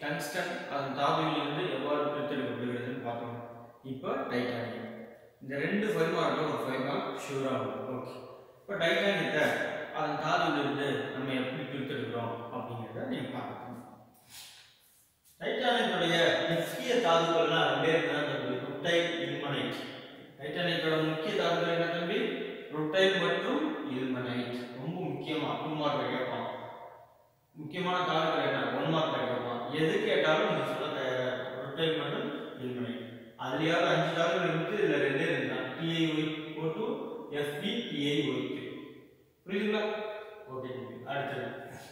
Tungsten அதன் தாதுவிலிருந்து எவ்வாறு பிரித்தெடுக்கப்படுகிறதுன்னு பார்த்தோம் இப்போ டைட்டானியம் இந்த ரெண்டு ஃபைமாரில் ஒரு ஃபைமார் ஷூராக இருக்கும் ஓகே இப்போ டைட்டானியத்தை அதன் தாதுவிலிருந்து நம்ம எப்படி பிரித்தெடுக்கிறோம் அப்படிங்கிறத நீங்கள் பார்க்கணும் டைட்டானியத்துடைய முக்கிய தாதுக்கள்லாம் ரெண்டே தான் தம்பி ருட்டைல் இல்மனைட் டைட்டானியத்தோட முக்கிய தாதுக்கள் என்ன தம்பி ருட்டைல் மற்றும் இல்மனைட் ரொம்ப முக்கியமா டூ மார்க் கேட்பான் முக்கியமான தாதுக்கள் என்ன ஒன் மார்க் கேட்பான் எது கேட்டாலும் நீங்க சொல்ல தயாரா இருக்கணும். ருட்டைல் மற்றும் இல்மனைட் அதுலயாவது அஞ்சு தாதுகள் இருக்கு இதுல ரெண்டே ரெண்டு தான் டிஐஒய் ஓ டூ எஃபி டிஐஒய் புரியுதுங்களா ஓகே அடுத்தது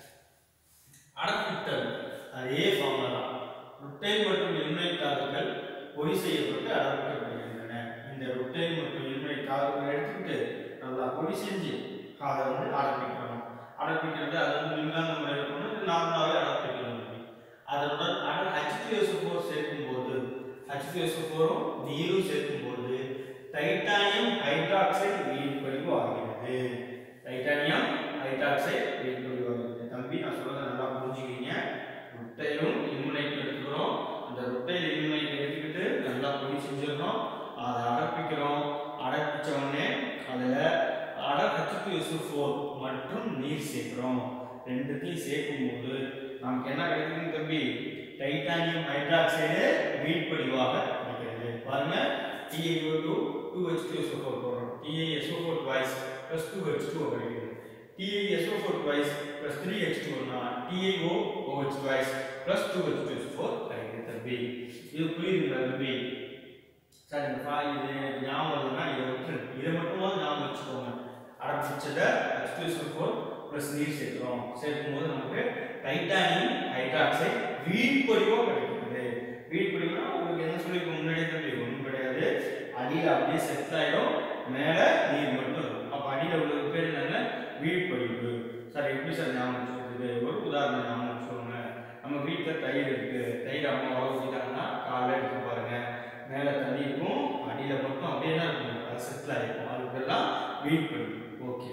அடப்பித்தல் அதே ஃபார்முலா தான் ருட்டைல் மற்றும் எண்ணெய் தாதுக்கள் பொடி செய்யப்பட்டு அடப்பிக்கப்படுகின்றன இந்த ருட்டைல் மற்றும் எண்ணெய் தாதுக்களை எடுத்துக்கிட்டு நல்லா பொடி செஞ்சு அதை வந்து அடப்பிக்கணும் அடப்பிக்கிறது அது வந்து மின்காந்த முறையில் கொண்டு நார்மலாகவே அடப்பிக்கணும் அதோட அட ஹெச்பிஎஸ்ஓ சேர்க்கும்போது ஹெச்பிஎஸ்ஓ நீரும் சேர்க்கும்போது டைட்டானியம் ஹைட்ராக்சைடு வீழ்படிவு ஆகிறது டைட்டானியம் ஹைட்ராக்சைடு வீழ்படிவு ஆகிறது தம்பி நான் சொல்றதை நல்லா புரிஞ்சுக்கிறீங்க ருட்டைலும் இம்முனைட் எடுத்துக்கிறோம் அந்த ருட்டைல் இம்முனைட் எடுத்துக்கிட்டு நல்லா பொடி செஞ்சிடணும் அதை அடப்பிக்கிறோம் அடப்பிச்ச உடனே அதில் அட ஹெச்பிஎஸ்ஓ ஃபோர் மற்றும் நீர் சேர்க்கிறோம் ரெண்டுத்தையும் சேர்க்கும்போது நமக்கு என்ன கிடைக்குதுன்னு தம்பி டைட்டானியம் ஹைட்ராக்சைடு வீழ்படிவாக கிடைக்கிறது பாருங்க TiO2 2H2SO4 போடுறோம் TiSO4 twice plus 2H2O கிடைக்குது TiSO4 twice plus 3H2O னா TiOOH twice plus 2H2SO4 கிடைக்குது தம்பி இது புரியுதுங்களா தம்பி சரி இந்த ஃபா இது எனக்கு ஞாபகம் இல்லைன்னா இதை விட்டு இதை மட்டுமாவது ஞாபகம் வச்சுக்கோங்க அடப்பிச்சதை H2SO4 ப்ளஸ் நீர் சேர்க்கிறோம் சேர்க்கும்போது நமக்கு டைட்டானியம் ஹைட்ராக்சைடு வீழ்படிவாக கிடைக்கிறது வீழ்படிவுனா உங்களுக்கு என்ன சொல்லியிருக்கோம் முன்னாடியே தம்பி ஒன்றும் கிடையாது அடியில் அப்படியே செட் ஆயிடும் மேலே நீர் மட்டும் இருக்கும் அப்போ அடியில் உள்ளது பேர் என்னங்க வீழ்படிவு சார் எப்படி சார் ஞாபகம் வச்சுக்கிறது ஒரு உதாரணம் ஞாபகம் வச்சுக்கோங்க நம்ம வீட்டில் தயிர் இருக்கு தயிர் அம்மா வர ஊற்றிட்டாங்கன்னா காலைல எடுத்து பாருங்க மேலே தண்ணி இருக்கும் அடியில் மட்டும் அப்படியே தான் இருக்கும் அது செட்டில் ஆகிருக்கும் அதுக்கெல்லாம் வீழ்படிவு ஓகே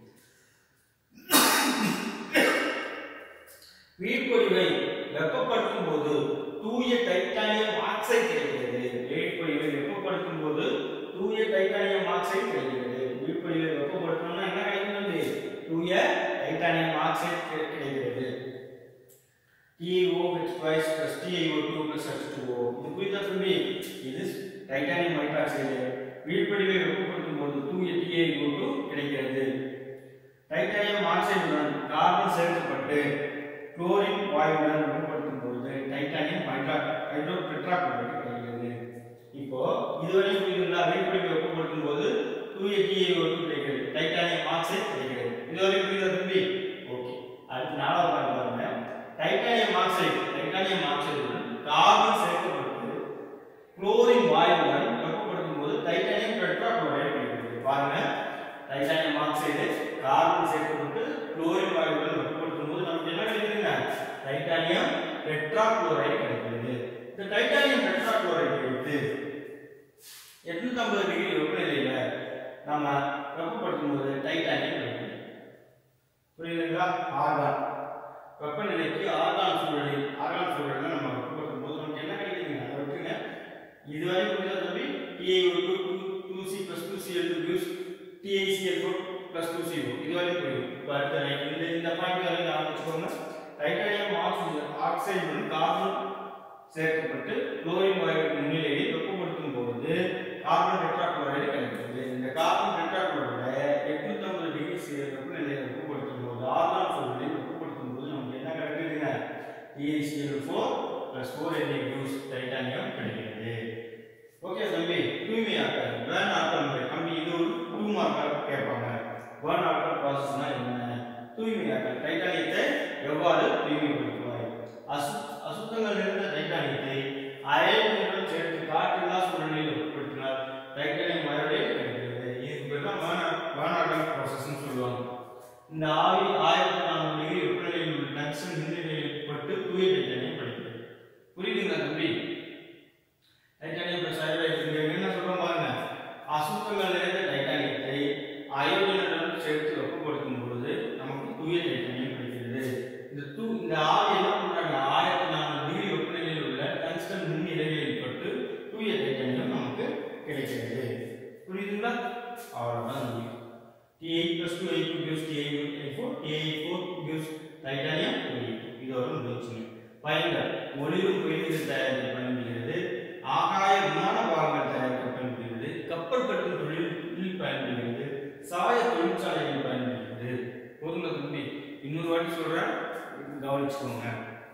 வீழ்பொழிவை வெப்பப்படுத்தும் போது தூய டைட்டானியம் ஆக்சைடு கிடைக்கிறது வீழ்பொழிவை வெப்பப்படுத்தும் போது தூய டைட்டானியம் ஆக்சைடு கிடைக்கிறது வீழ்பொழிவை வெப்பப்படுத்தணும்னா என்ன கிடைக்கிறது தூய டைட்டானியம் ஆக்சைடு கிடை- கிடைக்கிறது TiOH twice plus TiO2 plus H2O இது புரியுதா தம்பி இது டைட்டானியம் ஹைட்ராக்சைடு வீழ்படிவை வெப்பப்படுத்தும் போது தூய TiO2 கிடைக்கிறது டைட்டானியம் ஆக்சைடுடன் கார்பன் சேர்க்கப்பட்டு குளோரின் வாயுடன் வெப்பப்படுத்தும் பொழுது டைட்டானியம் ஹைட்ரா ஹைட்ரோ டெட்ராக்ளோரைடு கிடைக்கிறது இப்போ இதுவரை புரியுதுங்களா வீழ்படிவை வெப்பப்படுத்தும் போது தூய TiO2 கிடைக்கிறது டைட்டானியம் ஆக்சைடு கிடைக்கிறது இதுவரை புரியுதா தம்பி ஓகே அடுத்து நாலாவது பாருங்க பாருங்க டைட்டானியம் ஆக்சைடு டைட்டானியம் ஆக்சைடுடன் கார்பன் சேர்க்கப்பட்டு குளோரின் வாயுடன் வெப்பப்படுத்தும் போது டைட்டானியம் டெட்ராக்ளோரைடு கிடைக்கிறது பாருங்க டைட்டானியம் ஆக்சைடு கார்பன் சேர்க்கப்பட்டு குளோரின் வாயுடன் வெப்பப்படுத்தும் போது நமக்கு என்ன கிடைக்குதுங்க டைட்டானியம் டெட்ராக்ளோரைடு கிடைக்கிறது இந்த டைட்டானியம் டெட்ராக்ளோரைடு எடுத்து 850 டிகிரி வெப்பநிலையில நம்ம வெப்பப்படுத்தும் போது டைட்டானியம் கிடைக்குது புரியுதுங்களா ஆர்கான் வெப்பநிலைக்கு ஆர்கான் சூழலில் ஆர்கான் சூழலில் நம்ம வெப்பப்படுத்தும் போது நமக்கு என்ன கிடைக்குதுங்க அதை விட்டுங்க இதுவரை புரியுதா தம்பி TiO2 2 2C plus 2Cl2 gives TiCl4 plus 2CO இதுவரை புரியும் இப்போ அடுத்த லைன் இந்த இந்த பாயிண்ட் வரை ஞாபகம் வச்சுக்கோங்க டைட்டானியம் ஆக்சிஜன் ஆக்சைடுடன் கார்பன் சேர்க்கப்பட்டு குளோரின் வாயு முன்னிலையில் வெப்பப்படுத்தும் போது கார்பன் டெட்ராக்ளோரைடு கிடைக்கிறது இந்த கார்பன் டெட்ராக்ளோரைடை 850 டிகிரி சி வெப்பநிலையில் வெப்பப்படுத்தும் போது ஆர்கான் சூழலில் வெப்பப்படுத்தும் போது நமக்கு என்ன கிடைக்குதுங்க TiCl4 plus 4Na gives titanium கிடைக்கிறது ஓகே தம்பி தூய்மையாக்கல் வேன் ஆக்கல் முறை தம்பி இது ஒரு டூ மார்க்கர் கேட்பாங்க வேன் ஆக்கல் ப்ராசஸ்னா என்ன தூய்மையாக்கல் டைட்டானியத்தை எவ்வாறு தூய்மைப்படுத்துவாய் அசு அசுத்தங்கள் நிறைந்த டைட்டானியத்தை அயனுடன் சேர்த்து காற்றில்லா சூழ்நிலையில் உட்படுத்தினால் டைட்டானியம் அயோடைடு கிடைக்கிறது இதுக்கு பேர் தான் வேன் வேன் ஆக்கல் ப்ராசஸ்னு சொல்லுவாங்க இந்த ஆவி ஆயிரத்தி நானூறு டிகிரி வெப்பநிலையில் உள்ள டங்ஸ்டன் மின்னிலையில் பட்டு தூய டைட்டானியம் கிடைக்கிறது புரியுதுங்களா தம்பி டைட்டானியம் பிளஸ் அயோடைடு இங்க என்ன சொல்றோம் பாருங்க அசுத்தங்கள் நிறைந்த டைட்டானியத்தை அயோடினுடன் சேர்த்து வெப்பப்படுத்தும் பொழுது நமக்கு தூய டைட்டானியம் கிடைக்கிறது இந்த தூ இந்த ஆவி என்ன பண்றாங்க ஆயிரத்தி நானூறு டிகிரி அவ்வளோதான் முடியும் T8 plus 2 8 gives T8 T8 gives titanium 2 இதோட முடிச்சுங்க பயன்கள் ஒளிரும் பெயிண்டில் தயாரிக்க பயன்படுகிறது ஆகாய விமான பாகங்கள் தயாரிக்க பயன்படுகிறது கப்பல் கட்டும் தொழிலில் பயன்படுகிறது சாய தொழிற்சாலையில் பயன்படுகிறது போதுங்க தம்பி இன்னொரு வாட்டி சொல்றேன் கவனிச்சுக்கோங்க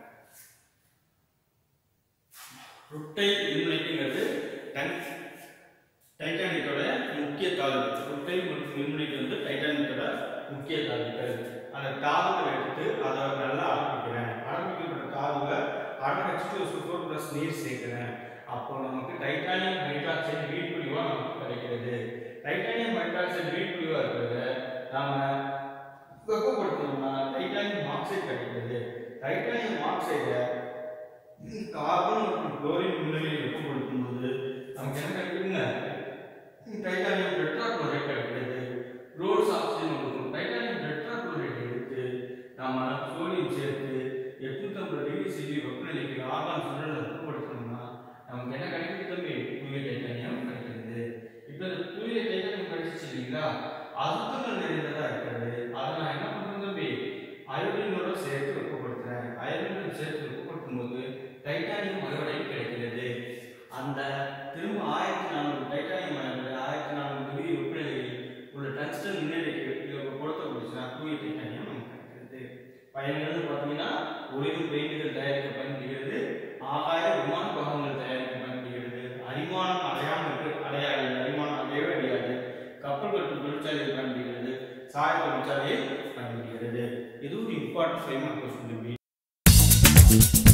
ருட்டை இருநிலைங்கிறது டன் டைட்டானிக்கோட முக்கிய தாதுக்கள் ருட்டை மற்றும் இருநிலைக்கு வந்து டைட்டானிக்கோட முக்கிய தாதுக்கள் அந்த தாதுவை எடுத்து அதை நல்லா ஆரம்பிக்கிறேன் ஆரம்பிக்கப்பட்ட தாதுவை அரை ஹெச் சூப்பர் ப்ளஸ் நீர் சேர்க்கிறேன் அப்போ நமக்கு டைட்டானியம் ஹைட்ராக்சைடு வீட்புலிவா நமக்கு கிடைக்கிறது டைட்டானியம் ஹைட்ராக்சைடு வீட்புலிவா இருக்கிறத நாம வெப்பப்படுத்தணும்னா டைட்டானியம் ஆக்சைடு கிடைக்கிறது டைட்டானியம் ஆக்சைடை கார்பன் மற்றும் குளோரின் முன்னிலையில் வெப்பப்படுத்தும் போது நமக்கு என்ன கிடைக்குதுங்க டைட்டானியம் டெட்ராக்ளோரைட் கிடைக்கிறது ரோல்ஸ் ஆக்சிஜன் கொடுக்கும் டைட்டானியம் டெட்ராக்ளோரைட் எடுத்து நாம சோடியம் சேர்த்து எட்நூத்தம்பது டிகிரி செல்சி வெப்பநிலைக்கு ஆகான் சுழலை வெப்பப்படுத்தணும்னா நமக்கு என்ன கிடைக்குது தம்பி தூய டைட்டானியம் கிடைக்கிறது இப்போ இந்த தூய டைட்டானியம் கிடைச்சிச்சு இல்லைங்களா அசுத்தங்கள் நிறைந்ததா இருக்கிறது அதை நான் என்ன பண்றேன் தம்பி அயோடினோட சேர்த்து வெப்பப்படுத்துறேன் அயோடினோட சேர்த்து வெப்பப்படுத்தும் போது டைட்டானியம் அயோடைடு கிடைக்கிறது அந்த திரும்ப ஆயிரத்தி நானூறு டைட்டானியம் அயோடைடு ஆயிரத்தி நானூறு டிகிரி வெப்பநிலையில் உள்ள டங்ஸ்டன் மின்னலுக்கு பொருத்தப்படுச்சுன்னா தூய டைட்டானியம் நமக்கு கிடைக்கிறது பயன்கள்னு பார்த்தீங்கன்னா ஒளிரும் பெயிண்டுகள் தயாரிக்க பயன்படுகிறது ஆகாய விமான பாகங்கள் தயாரிக்க பயன்படுகிறது அரிமானம் அடையாமல் இருக்கு அடையாது அரிமானம் அடையவே அடையாது கப்பல் கட்டும் தொழிற்சாலையில் பயன்படுகிறது சாய தொழிற்சாலையில் பயன்படுகிறது இது ஒரு இம்பார்ட்டன்ட் ஃபைவ் மார்க் கொஸ்டின்